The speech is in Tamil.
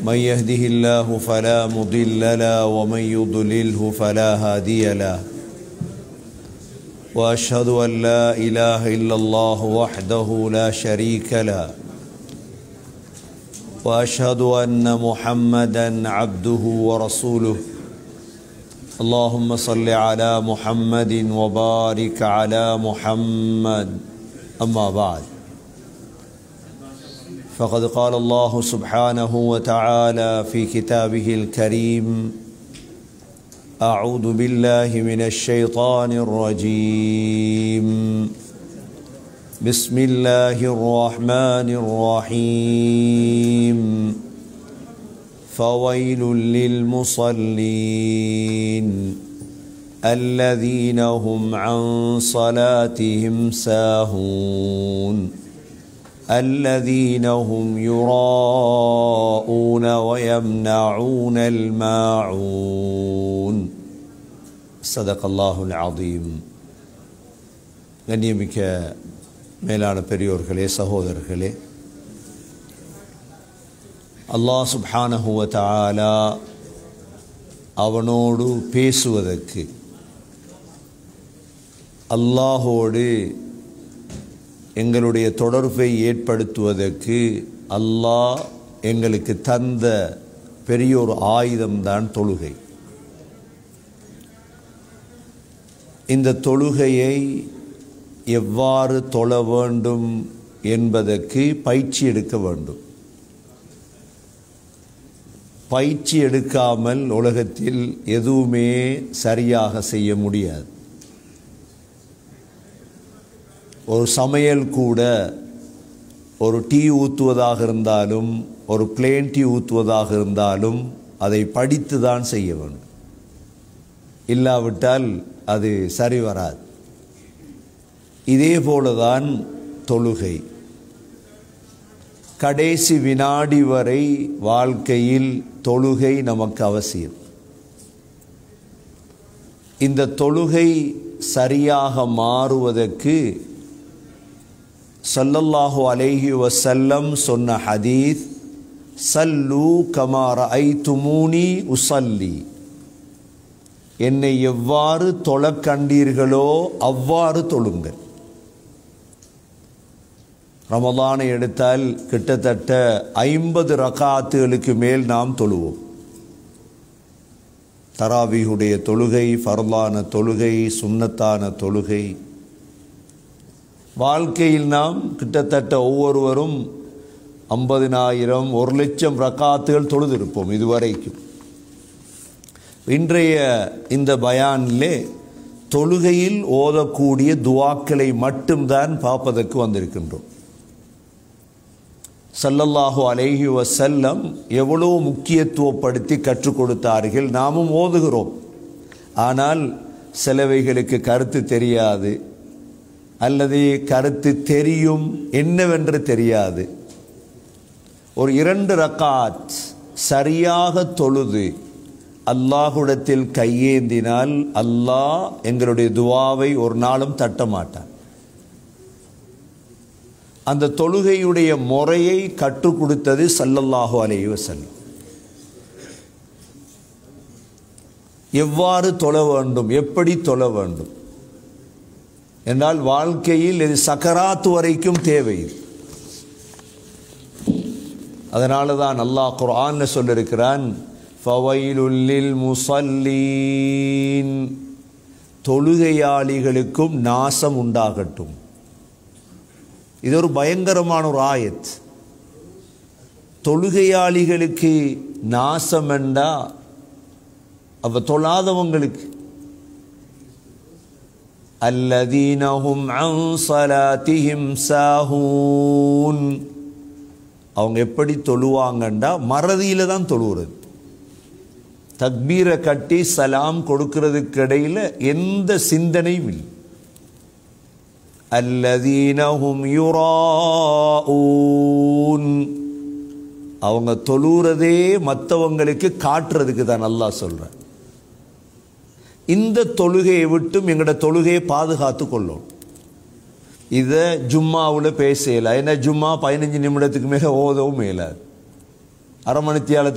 من يهده الله فلا مضل له ومن يضلله فلا هادي له واشهد ان لا اله الا الله وحده لا شريك له واشهد ان محمدا عبده ورسوله اللهم صل على محمد وبارك على محمد اما بعد فقد قال الله سبحانه وتعالى في كتابه الكريم اعوذ بالله من الشيطان الرجيم بسم الله الرحمن الرحيم فويل للمصلين الذين هم عن صلاتهم ساهون الذين هم يراءون ويمنعون الماعون صدق الله العظيم கண்ணியமிக்க மேலான பெரியோர்களே சகோதரர்களே அல்லாஹ் சுப்ஹானஹுவ தஆலா அவனோடு பேசுவதற்கு அல்லாஹோடு எங்களுடைய தொடர்பை ஏற்படுத்துவதற்கு அல்லாஹ் எங்களுக்கு தந்த பெரிய ஒரு ஆயுதம்தான் தொழுகை இந்த தொழுகையை எவ்வாறு தொழ வேண்டும் என்பதற்கு பயிற்சி எடுக்க வேண்டும் பயிற்சி எடுக்காமல் உலகத்தில் எதுவுமே சரியாக செய்ய முடியாது ஒரு சமையல் கூட ஒரு டீ ஊற்றுவதாக இருந்தாலும் ஒரு பிளேன் டீ ஊற்றுவதாக இருந்தாலும் அதை படித்து தான் செய்ய வேண்டும் இல்லாவிட்டால் அது சரி வராது இதே போலதான் தொழுகை கடைசி வினாடி வரை வாழ்க்கையில் தொழுகை நமக்கு அவசியம் இந்த தொழுகை சரியாக மாறுவதற்கு சல்லல்லாஹு அலைஹி வசல்லம் சொன்ன ஹதீத் சல்லு கமார ஐ துமூனி உசல்லி என்னை எவ்வாறு தொழ கண்டீர்களோ அவ்வாறு தொழுங்கள் ரமதானை எடுத்தால் கிட்டத்தட்ட ஐம்பது ரகாத்துகளுக்கு மேல் நாம் தொழுவோம் தராவியுடைய தொழுகை ஃபர்லான தொழுகை சுண்ணத்தான தொழுகை வாழ்க்கையில் நாம் கிட்டத்தட்ட ஒவ்வொருவரும் ஐம்பதினாயிரம் ஒரு லட்சம் ரக்காத்துகள் தொழுதிருப்போம் இதுவரைக்கும் இன்றைய இந்த பயானிலே தொழுகையில் ஓதக்கூடிய துவாக்களை மட்டும்தான் பார்ப்பதற்கு வந்திருக்கின்றோம் சல்லல்லாஹு அலைஹி வசல்லம் எவ்வளோ முக்கியத்துவப்படுத்தி கற்றுக் கொடுத்தார்கள் நாமும் ஓதுகிறோம் ஆனால் சிலவைகளுக்கு கருத்து தெரியாது அல்லது கருத்து தெரியும் என்னவென்று தெரியாது ஒரு இரண்டு ரக்காத் சரியாக தொழுது அல்லாஹுடத்தில் கையேந்தினால் அல்லாஹ் எங்களுடைய துவாவை ஒரு நாளும் தட்ட மாட்டான் அந்த தொழுகையுடைய முறையை கற்றுக் கொடுத்தது சல்லல்லாஹு அலைஹி வஸல்லம் எவ்வாறு தொழ வேண்டும் எப்படி தொழ வேண்டும் என்றால் வாழ்க்கையில் இது சக்கராத்து வரைக்கும் தேவை அதனால தான் அல்லாஹ் குர்ஆன்ல சொல்லியிருக்கிறான் ஃபவைலுல்லில் முசல்லீன் தொழுகையாளிகளுக்கும் நாசம் உண்டாகட்டும் இது ஒரு பயங்கரமான ஒரு ஆயத் தொழுகையாளிகளுக்கு நாசம் என்றா அவ தொழாதவங்களுக்கு அல்லதீனஹும் அன் சலாத்திஹிம் சாஹூன் அவங்க எப்படி தொழுவாங்கண்டா மறதியில தான் தொழுவுறது தக்பீரை கட்டி சலாம் கொடுக்கறதுக்கு இடையில எந்த சிந்தனையும் இல்லை அல்லதீனஹும் யுராஊன் அவங்க தொழுறதே மற்றவங்களுக்கு காட்டுறதுக்கு தான் நல்லா சொல்றேன் இந்த தொழுகையை விட்டும் எங்களோட தொழுகையை பாதுகாத்து கொள்ளும் இதை ஜும்மாவில் பேசல ஏன்னா ஜும்மா பதினஞ்சு நிமிடத்துக்கு மேலே ஓதவும் மேலாது அரை மணித்தியாலத்துக்கு